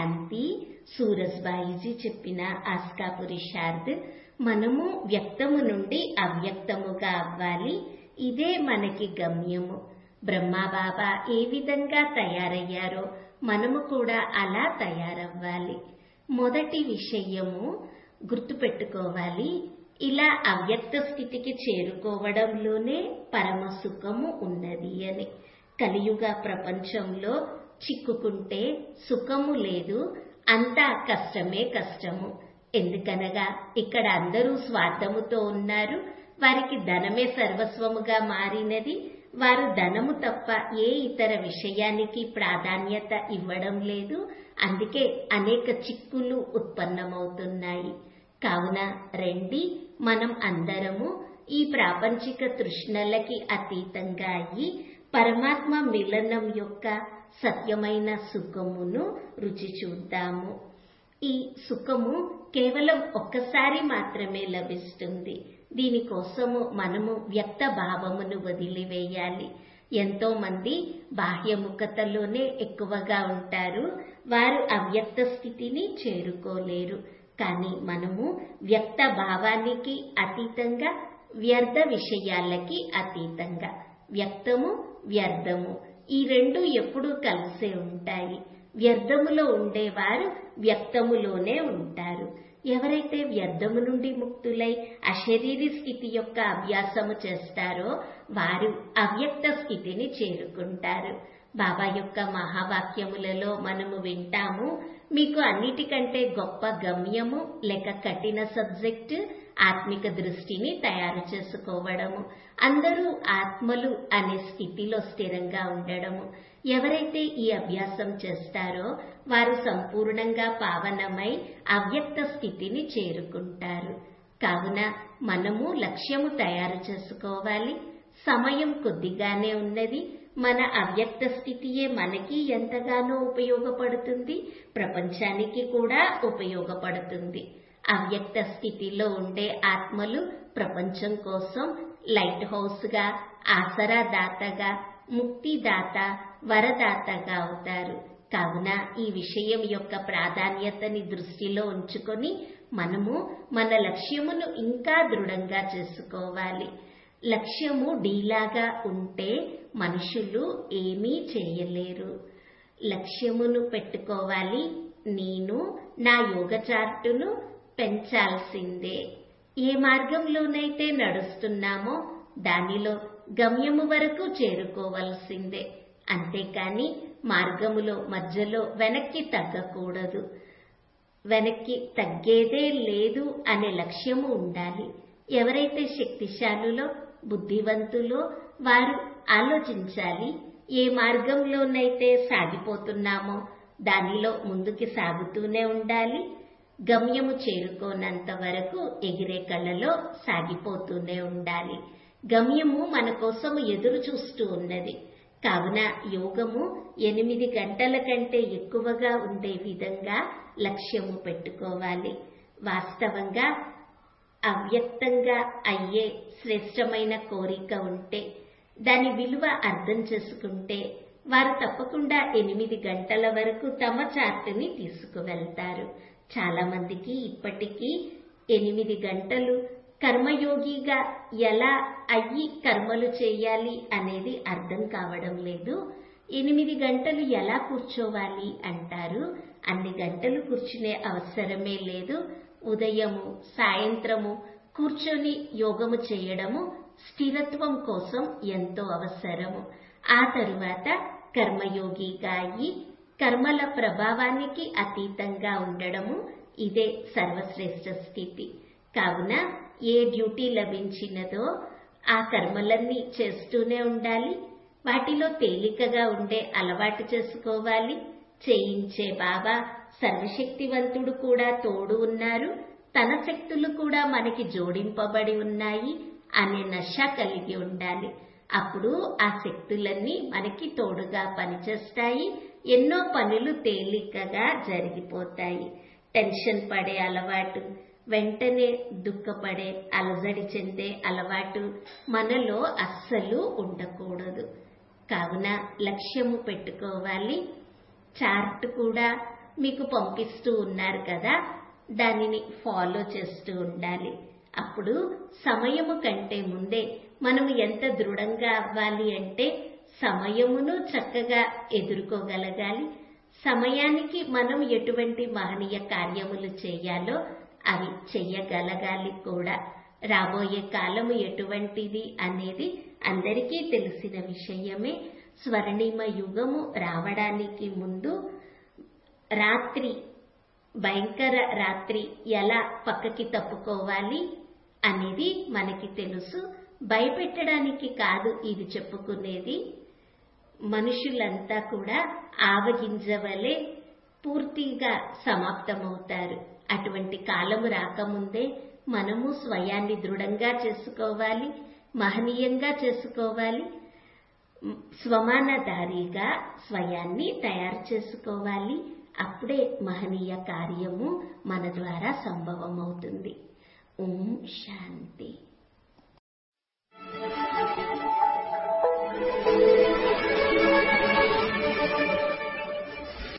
శాంతి సూరజ్బాయిజీ చెప్పిన ఆస్కా పురుషార్థ్ మనము వ్యక్తము నుండి అవ్యక్తముగా అవ్వాలి ఇదే మనకి గమ్యము బ్రహ్మాబాబా ఏ విధంగా తయారయ్యారో మనము కూడా అలా తయారవ్వాలి మొదటి విషయము గుర్తుపెట్టుకోవాలి ఇలా అవ్యక్త స్థితికి చేరుకోవడంలోనే పరమ సుఖము ఉన్నది అని కలియుగ ప్రపంచంలో చిక్కుకుంటే సుఖము లేదు అంతా కష్టమే కష్టము ఎందుకనగా ఇక్కడ అందరూ స్వార్థముతో ఉన్నారు వారికి ధనమే సర్వస్వముగా మారినది వారు ధనము తప్ప ఏ ఇతర విషయానికి ప్రాధాన్యత ఇవ్వడం లేదు అందుకే అనేక చిక్కులు ఉత్పన్నమవుతున్నాయి కావున రండి మనం అందరము ఈ ప్రాపంచిక తృష్ణలకి అతీతంగా అయ్యి పరమాత్మ మిలనం యొక్క సత్యమైన సుఖమును రుచి చూద్దాము ఈ సుఖము కేవలం ఒక్కసారి మాత్రమే లభిస్తుంది దీనికోసము మనము వ్యక్త భావమును వదిలివేయాలి ఎంతో మంది బాహ్యముఖతలోనే ఎక్కువగా ఉంటారు వారు అవ్యక్త స్థితిని చేరుకోలేరు కానీ మనము వ్యక్త భావానికి అతీతంగా వ్యర్థ విషయాలకి అతీతంగా వ్యక్తము వ్యర్థము ఈ రెండు ఎప్పుడూ కలిసే ఉంటాయి వ్యర్థములో ఉండేవారు వ్యక్తములోనే ఉంటారు ఎవరైతే వ్యర్థము నుండి ముక్తులై అశరీరి స్థితి యొక్క అభ్యాసము చేస్తారో వారు అవ్యక్త స్థితిని చేరుకుంటారు బాబా యొక్క మహావాక్యములలో మనము వింటాము మీకు అన్నిటికంటే గొప్ప గమ్యము లేక కఠిన సబ్జెక్ట్ ఆత్మిక దృష్టిని తయారు చేసుకోవడము అందరూ ఆత్మలు అనే స్థితిలో స్థిరంగా ఉండడము ఎవరైతే ఈ అభ్యాసం చేస్తారో వారు సంపూర్ణంగా పావనమై అవ్యక్త స్థితిని చేరుకుంటారు కావున మనము లక్ష్యము తయారు చేసుకోవాలి సమయం కొద్దిగానే ఉన్నది మన అవ్యక్త స్థితియే మనకి ఎంతగానో ఉపయోగపడుతుంది ప్రపంచానికి కూడా ఉపయోగపడుతుంది అవ్యక్త స్థితిలో ఉండే ఆత్మలు ప్రపంచం కోసం లైట్ హౌస్ గా ఆసరా దాతగా ముక్తిదాత వరదాతగా అవుతారు కావున ఈ విషయం యొక్క ప్రాధాన్యతని దృష్టిలో ఉంచుకొని మనము మన లక్ష్యమును ఇంకా దృఢంగా చేసుకోవాలి లక్ష్యము డీలాగా ఉంటే మనుషులు ఏమీ చేయలేరు లక్ష్యమును పెట్టుకోవాలి నేను నా యోగ చార్టును పెంచాల్సిందే ఏ మార్గంలోనైతే నడుస్తున్నామో దానిలో గమ్యము వరకు చేరుకోవలసిందే అంతేకాని మార్గములో మధ్యలో వెనక్కి తగ్గకూడదు వెనక్కి తగ్గేదే లేదు అనే లక్ష్యము ఉండాలి ఎవరైతే శక్తిశాలులో బుద్ధివంతులో వారు ఆలోచించాలి ఏ మార్గంలోనైతే సాగిపోతున్నామో దానిలో ముందుకి సాగుతూనే ఉండాలి గమ్యము చేరుకోనంత వరకు ఎగిరే కళ్ళలో సాగిపోతూనే ఉండాలి గమ్యము మన కోసం ఎదురు చూస్తూ ఉన్నది కావున యోగము ఎనిమిది గంటల కంటే ఎక్కువగా ఉండే విధంగా లక్ష్యము పెట్టుకోవాలి వాస్తవంగా అవ్యక్తంగా అయ్యే శ్రేష్టమైన కోరిక ఉంటే దాని విలువ అర్థం చేసుకుంటే వారు తప్పకుండా ఎనిమిది గంటల వరకు తమ చార్టుని తీసుకువెళ్తారు చాలా మందికి ఇప్పటికీ ఎనిమిది గంటలు కర్మయోగిగా ఎలా అయ్యి కర్మలు చేయాలి అనేది అర్థం కావడం లేదు ఎనిమిది గంటలు ఎలా కూర్చోవాలి అంటారు అన్ని గంటలు కూర్చునే అవసరమే లేదు ఉదయము సాయంత్రము కూర్చొని యోగము చేయడము స్థిరత్వం కోసం ఎంతో అవసరము ఆ తరువాత కర్మయోగిగా అయ్యి కర్మల ప్రభావానికి అతీతంగా ఉండడము ఇదే సర్వశ్రేష్ఠ స్థితి కావున ఏ డ్యూటీ లభించినదో ఆ కర్మలన్నీ చేస్తూనే ఉండాలి వాటిలో తేలికగా ఉండే అలవాటు చేసుకోవాలి చేయించే బాబా సర్వశక్తివంతుడు కూడా తోడు ఉన్నారు తన శక్తులు కూడా మనకి జోడింపబడి ఉన్నాయి అనే నష కలిగి ఉండాలి అప్పుడు ఆ శక్తులన్నీ మనకి తోడుగా పనిచేస్తాయి ఎన్నో పనులు తేలికగా జరిగిపోతాయి టెన్షన్ పడే అలవాటు వెంటనే దుఃఖపడే అలజడి చెందే అలవాటు మనలో అస్సలు ఉండకూడదు కావున లక్ష్యము పెట్టుకోవాలి చార్ట్ కూడా మీకు పంపిస్తూ ఉన్నారు కదా దానిని ఫాలో చేస్తూ ఉండాలి అప్పుడు సమయము కంటే ముందే మనం ఎంత దృఢంగా అవ్వాలి అంటే సమయమును చక్కగా ఎదుర్కోగలగాలి సమయానికి మనం ఎటువంటి మహనీయ కార్యములు చేయాలో అవి చెయ్యగలగాలి కూడా రాబోయే కాలము ఎటువంటిది అనేది అందరికీ తెలిసిన విషయమే స్వర్ణిమ యుగము రావడానికి ముందు రాత్రి భయంకర రాత్రి ఎలా పక్కకి తప్పుకోవాలి అనేది మనకి తెలుసు భయపెట్టడానికి కాదు ఇది చెప్పుకునేది మనుషులంతా కూడా ఆవగింజవలే పూర్తిగా సమాప్తమవుతారు అటువంటి కాలము రాకముందే మనము స్వయాన్ని దృఢంగా చేసుకోవాలి మహనీయంగా చేసుకోవాలి స్వమానదారిగా స్వయాన్ని తయారు చేసుకోవాలి అప్పుడే మహనీయ కార్యము మన ద్వారా సంభవం అవుతుంది ఓం శాంతి